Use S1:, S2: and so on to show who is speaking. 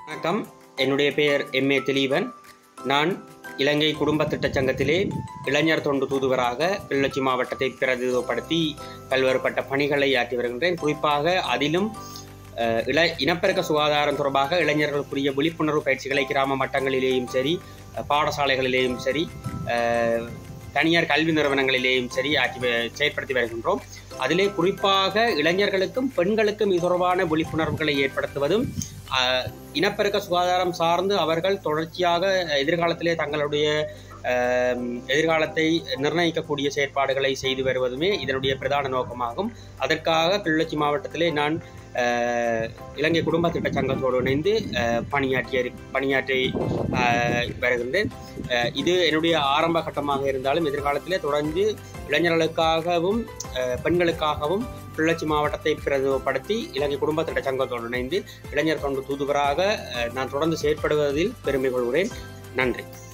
S1: வணக்கம் என்னுடைய பெயர் எம் ஏ திலீபன் நான் இலங்கை குடும்ப திட்டச் சங்கத்திலே இளைஞர் தொண்டு தூதுவராக கிளிநொச்சி மாவட்டத்தை பிரதிநிதித்துவப்படுத்தி பல்வேறுபட்ட பணிகளை ஆற்றி வருகின்றேன் குறிப்பாக அதிலும் அஹ், இள இனப்பெருக்க சுகாதாரம் தொடர்பாக இளைஞர்களுக்குரிய விழிப்புணர்வு பயிற்சிகளை கிராம மட்டங்களிலேயும் சரி அஹ், பாடசாலைகளிலேயும் சரி அஹ், தனியார் கல்வி நிறுவனங்களிலேயும் சரி ஆற்றி வ- செயற்படுத்தி வருகின்றோம் அதிலே குறிப்பாக இளைஞர்களுக்கும் பெண்களுக்கும் இது தொடர்பான விழிப்புணர்வுகளை ஏற்படுத்துவதும் அஹ், இனப்பெருக்க சுகாதாரம் சார்ந்து அவர்கள் தொடர்ச்சியாக எதிர்காலத்திலே தங்களுடைய அஹ், எதிர்காலத்தை நிர்ணயிக்கக்கூடிய செயற்பாடுகளை செய்து வருவதுமே இதனுடைய பிரதான நோக்கமாகும் அதற்காக கிளிநொச்சி மாவட்டத்திலே நான் அஹ், இலங்கை குடும்ப திட்ட சங்கத்தோடு இணைந்து அஹ், பணியாற்றிய பணியாற்றி அஹ், வருகின்றேன் அஹ், இது என்னுடைய ஆரம்ப கட்டமாக இருந்தாலும் எதிர்காலத்திலே தொடர்ந்து இளைஞர்களுக்காகவும் அஹ், பெண்களுக்காகவும் கிளிநொச்சி மாவட்டத்தை பிரதிநிதிப்படுத்தி இலங்கை குடும்ப திட்ட சங்கத்தோடு இணைந்து இளைஞர் தொண்டு தூதுவராக அஹ், நான் தொடர்ந்து செயற்படுவதில் பெருமை கொள்கிறேன் நன்றி